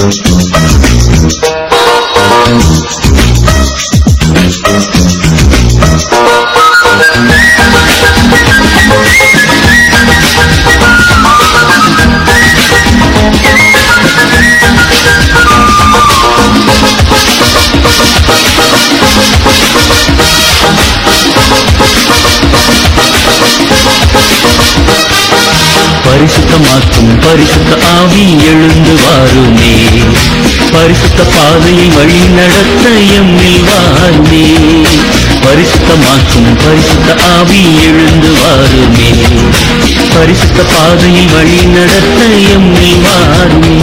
பரிசுத்தமாக்கும் பரிசுத்த ஆவி எழுந்து வாருமே பரிசுத்த பாதையை வழி நடத்த எம்மில் வாருமே பரிசுத்தமாக்கும் பரிசுத்த ஆவி எழுந்து வாருமே பரிசுத்த பாதையை வழி நடத்த எம்மில் வாருமே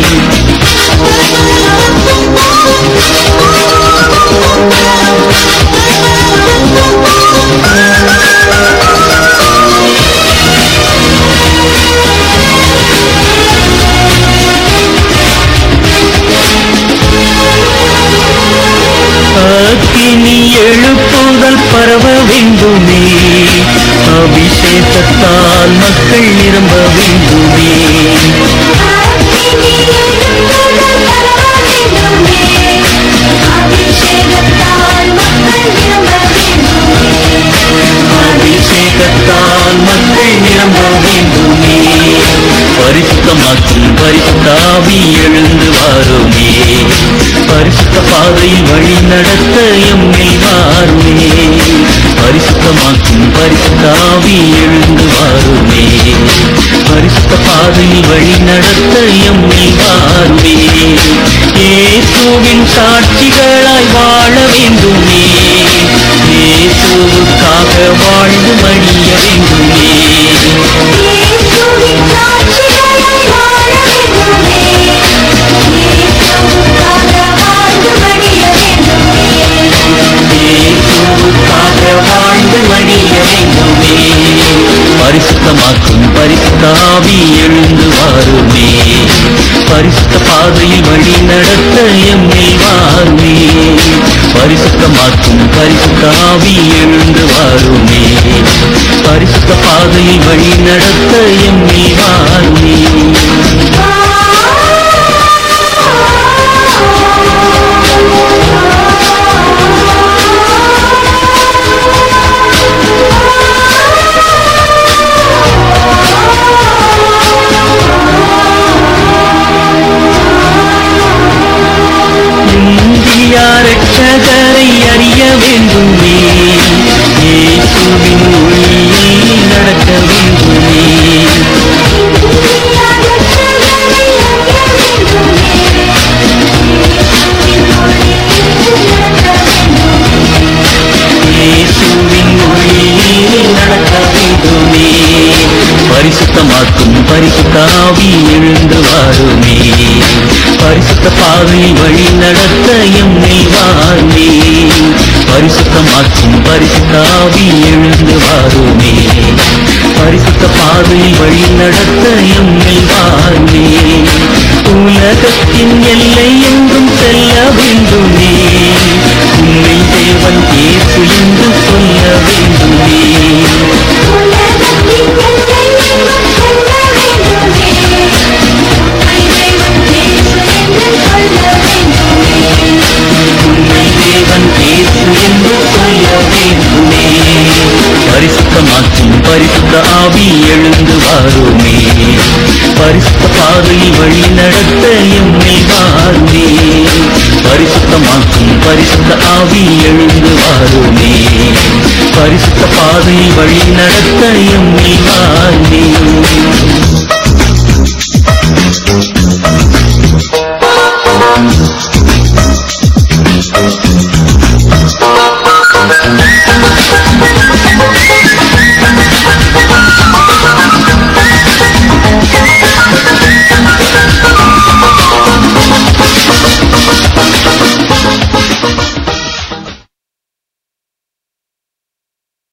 அக்கினி எழுப்புதல் பரவ வேண்டுமே அபிஷேகத்தால் மக்கள் நிரம்ப வேண்டுமே அபிஷேகத்தால் மக்கள் நிரம்ப வேண்டுமே அபிஷேகத்தால் மக்கள் நிரம்ப வேண்டுமே பரிசுத்தமாக்கும் பரிசுத்தாவி எழுந்து வாருமே பரிசுத்த பாதையில் வழி நடத்த எம்மை வாருமே பரிசுத்தமாக்கும் பரிசுத்தாவி எழுந்து வாருமே பரிசுத்த பாதையில் வழி நடத்த எம்மை வாருமே இயேசுவின் சாட்சிகளாய் வாழ வேண்டுமே இயேசுவுக்காக வாழ்ந்து மடிய வேண்டுமே இயேசுவின் சாட்சிகளாய் வாழ வேண்டுமே இயேசுவுக்காக வாழ்ந்து மடிய வேண்டுமே இயேசுவுக்காக வாழ்ந்து மடிய வேண்டுமே பரிசுத்தமாக்கும் பரிசுத்தாவி எழுந்து வாருமே பரிசுத்த பாதையில் வழி நடத்த எம்மை வாருமே பரிசுத்தமாக்கும் பரிசுத்தாவி எழுந்து வாருமே பரிசுத்த பாதையில் வழி நடத்த எம்மை வாருமே இந்தியா ரட்சகரை அறிய வேண்டுமே இயேசுவின் ஒளியில் நடக்க வேண்டுமே இயேசுவின் ஒளியில் நடக்க வேண்டுமே பரிசுத்தமாக்கும் பரிசுத்தாவி எழுந்து வாருமே பரிசுத்த பாதையில் வழி நடத்த எம்மை வாருமே பரிசுத்தமாக்கும் பரிசுத்தாவி எழுந்து வாருமே பரிசுத்த பாதையில் வழி நடத்த எம்மை வாருமே உலகத்தின் எல்லை எங்கும் செல்ல வேண்டுமே உண்மை தேவன் இயேசு என்று சொல்ல வேண்டுமே உண்மை தேவன் இயேசு என்று சொல்ல வேண்டுமே பரிசுத்தமாக்கும் பரிசுத்த ஆவி எழுந்து வாருமே பரிசுத்த பாதையில் வழி நடத்த எம்மை வாருமே பரிசுத்தமாக்கும் பரிசுத்த ஆவி எழுந்து வாருமே பரிசுத்த பாதையில் வழி நடத்த எம்மை வாருமே